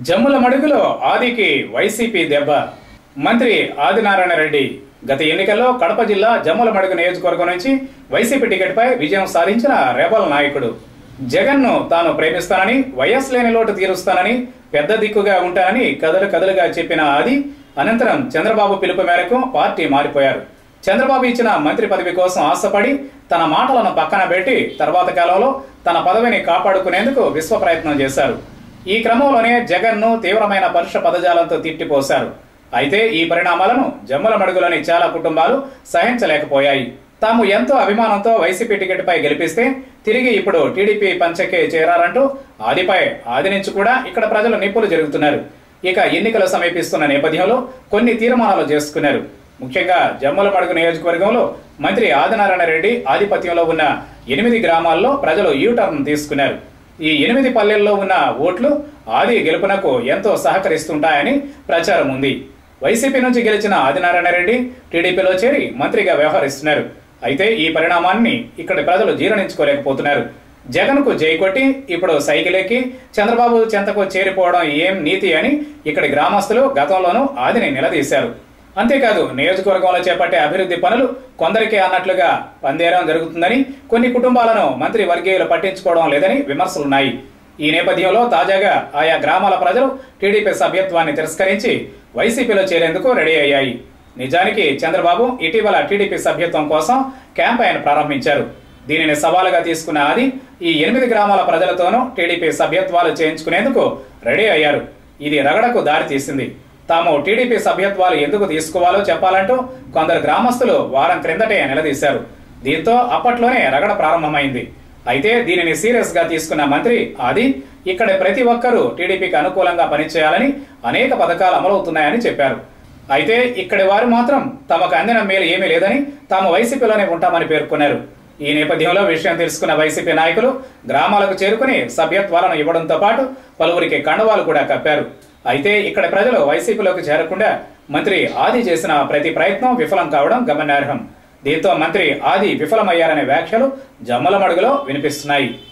జమ్ముల మడుగులో ఆదికి వైసీపీ దెబ్బ మంత్రి ఆదినారాయణ రెడ్డి గత ఎన్నికల్లో కడప జిల్లా జమ్ముల మడుగు నియోజకవర్గం నుంచి వైసీపీ టికెట్పై విజయం సాధించిన రెబల్ నాయకుడు జగన్ను తాను ప్రేమిస్తానని వైఎస్ లేని లోటు తీరుస్తానని పెద్ద దిక్కుగా ఉంటానని కదలు కదలుగా చెప్పిన ఆది అనంతరం చంద్రబాబు పిలుపు మేరకు పార్టీ మారిపోయారు చంద్రబాబు ఇచ్చిన మంత్రి పదవి కోసం ఆశపడి తన మాటలను పక్కన పెట్టి తర్వాత కాలంలో తన పదవిని కాపాడుకునేందుకు విశ్వ ప్రయత్నం చేశారు ఈ క్రమంలోనే జగన్ను తీవ్రమైన పరుష పదజాలంతో తిట్టిపోశారు అయితే ఈ పరిణామాలను జమ్మల మడుగులోని చాలా కుటుంబాలు సహించలేకపోయాయి తాము ఎంతో అభిమానంతో వైసీపీ టికెట్పై గెలిపిస్తే తిరిగి ఇప్పుడు టీడీపీ పంచకే చేరారంటూ ఆదిపై ఆది నుంచి కూడా ఇక్కడ ప్రజలు నిప్పులు జరుగుతున్నారు ఇక ఎన్నికలు సమీపిస్తున్న నేపథ్యంలో కొన్ని తీర్మానాలు చేసుకున్నారు ముఖ్యంగా జమ్మల మడుగు నియోజకవర్గంలో మంత్రి ఆదినారాయణ రెడ్డి ఆధిపత్యంలో ఉన్న ఎనిమిది గ్రామాల్లో ప్రజలు యూటర్న్ తీసుకున్నారు ఈ ఎనిమిది పల్లెల్లో ఉన్న ఓట్లు ఆది గెలుపునకు ఎంతో సహకరిస్తుంటాయని ప్రచారం ఉంది వైసీపీ నుంచి గెలిచిన ఆదినారాయణ రెడ్డి టీడీపీలో చేరి మంత్రిగా వ్యవహరిస్తున్నారు అయితే ఈ పరిణామాన్ని ఇక్కడి ప్రజలు జీర్ణించుకోలేకపోతున్నారు జగన్కు జై కొట్టి ఇప్పుడు సైకిల్ ఎక్కి చంద్రబాబు చెంతకు చేరిపోవడం ఏం నీతి అని ఇక్కడి గ్రామస్తులు గతంలోనూ ఆదిని నిలదీశారు అంతేకాదు నియోజకవర్గంలో చేపట్టే అభివృద్ధి పనులు కొందరికే అన్నట్లుగా పందేరం జరుగుతుందని కొన్ని కుటుంబాలను మంత్రి వర్గీయులు పట్టించుకోవడం లేదని విమర్శలున్నాయి ఈ నేపథ్యంలో తాజాగా ఆయా గ్రామాల ప్రజలు టీడీపీ సభ్యత్వాన్ని తిరస్కరించి వైసీపీలో చేరేందుకు రెడీ అయ్యాయి నిజానికి చంద్రబాబు ఇటీవల టీడీపీ సభ్యత్వం కోసం క్యాంపెయిన్ ప్రారంభించారు దీనిని సవాలుగా తీసుకున్న ఆది ఈ ఎనిమిది గ్రామాల ప్రజలతోనూ టీడీపీ సభ్యత్వాలు చేయించుకునేందుకు రెడీ అయ్యారు ఇది రగడకు దారి తీసింది తాము టీడీపీ సభ్యత్వాలు ఎందుకు తీసుకోవాలో చెప్పాలంటూ కొందరు గ్రామస్తులు వారం క్రిందటే నిలదీశారు దీంతో అప్పట్లోనే రగడ ప్రారంభమైంది అయితే దీనిని సీరియస్ గా తీసుకున్న మంత్రి ఆది ఇక్కడ ప్రతి ఒక్కరూ టీడీపీకి అనుకూలంగా పనిచేయాలని అనేక పథకాలు అమలవుతున్నాయని చెప్పారు అయితే ఇక్కడి వారు మాత్రం తమకు అందిన మేలు ఏమీ లేదని తాము వైసీపీలోనే ఉంటామని పేర్కొన్నారు ఈ నేపథ్యంలో విషయం తెలుసుకున్న వైసీపీ నాయకులు గ్రామాలకు చేరుకుని సభ్యత్వాలను ఇవ్వడంతో పాటు పలువురికి కండవాలు కూడా కప్పారు అయితే ఇక్కడ ప్రజలు వైసీపీలోకి చేరకుండా మంత్రి ఆది చేసిన ప్రతి ప్రయత్నం విఫలం కావడం గమనార్హం దీంతో మంత్రి ఆది విఫలమయ్యారనే వ్యాఖ్యలు జమ్మల మడుగులో వినిపిస్తున్నాయి